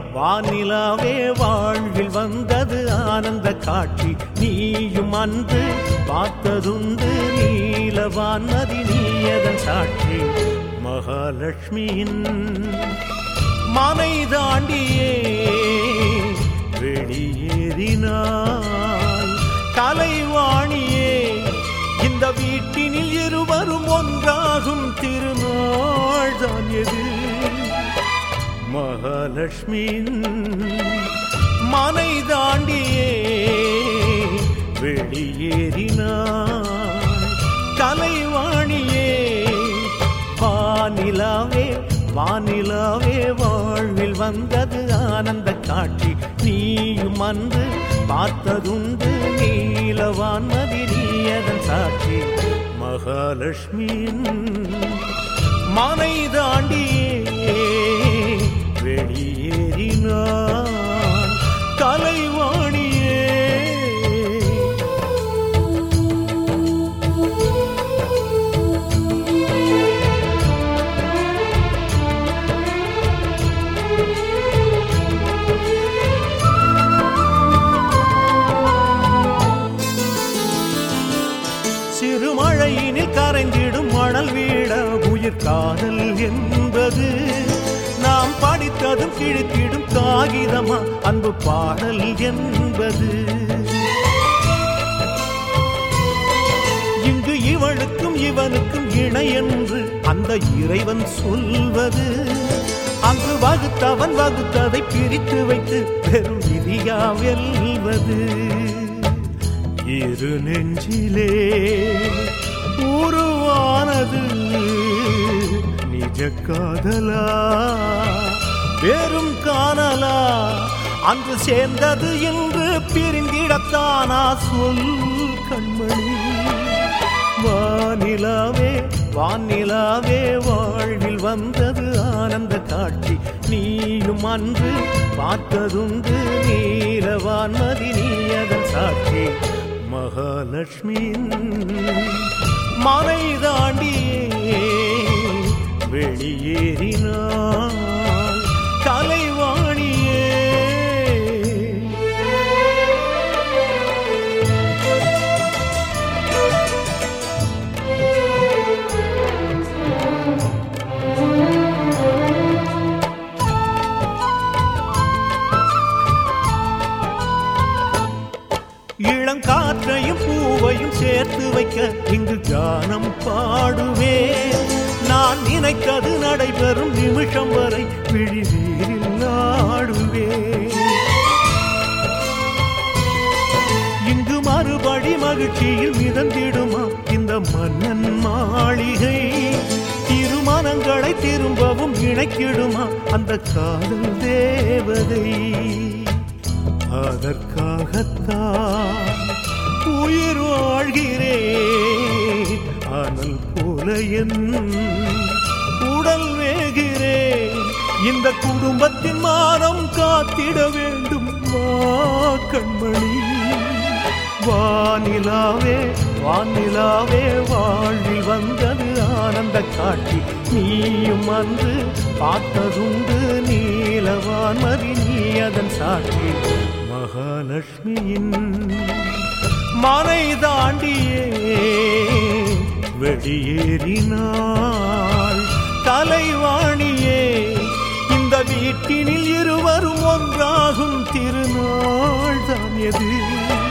வானிலாவே வாழ்வில் வந்தது ஆனந்த காட்சி நீயும் அன்று பார்த்ததுண்டு நீலவான்மதி நீயதன் சாட்சி மகாலட்சுமியின் மனை தாண்டியே வெளியேறினாய் கலைவாணியே இந்த வீட்டினில் இருவரும் ஒன்றாகும் திருநாள் தான் எது மகாலட்சுமியின் மனை தாண்டியே வெளியேறினாய் கலைவாணியே வானிலாவே வானிலாவே வாழ்வில் வந்தது ஆனந்த காட்சி நீயும் அன்று பார்த்ததுண்டு நீலவான்மதி நீயதன் சாட்சி மகாலட்சுமியின் மனை தாண்டியே வெளியேறினான் கலைவாணியே சிறுமழையினில் கரைந்திடும் மணல் வீட உயிர் காதல் என்பது நாம் படித்ததும் கிழித்திடும் காகிதமா அன்பு பாடல் என்பது இங்கு இவளுக்கும் இவனுக்கும் இணை என்று அந்த இறைவன் சொல்வது அங்கு வகுத்தவன் வகுத்ததை பிரித்து வைத்து பெரும் விதியா வெல்வது இரு நெஞ்சிலே உருவானது நிஜ காதலா பெரும் காணலா அன்று சேர்ந்தது என்று பிரிந்திடத்தானா சொல் கண்மணி வானிலாவே வானிலாவே வாழ்வில் வந்தது ஆனந்த காட்சி நீயும் அன்று பார்த்ததுண்டு நீலவான்மதி நீயதன் சாட்சி மகாலட்சுமியின் மனை தாண்டியே வெளியேறினாள் கலைவாணியே இளங்காற்றையும் பூவையும் சேர்த்து வைக்க இங்கு கானம் பாடுவே நான் நினைத்தது நடைபெறும் நிமிஷம் வரை விழிநீரில் ஆடுவே இங்கு மறுபடி மகிழ்ச்சியில் மிதந்திடுமா இந்த மன்னன் மாளிகை திருமணங்களை திரும்பவும் இணைக்கிடுமா அந்த காதல் தேவதை அதற்காகத்தான் உயிர் வாழ்கிறேன் அனல் போல என் உடல் வேகிறேன் இந்த குடும்பத்தின் மானம் காத்திட வேண்டும் வா கண்மணி வானிலாவே வானிலாவே வாழ்வில் வந்தது ஆனந்த காட்சி நீயும் அன்று பார்த்ததுண்டு நீலவான்மதி நீ அதன் சாட்சி மகாலட்சுமியின் மனை தாண்டியே வெளியேறினாள் கலைவாணியே இந்த வீட்டினில் இருவரும் ஒன்றாகும் திருநாள் தான் எது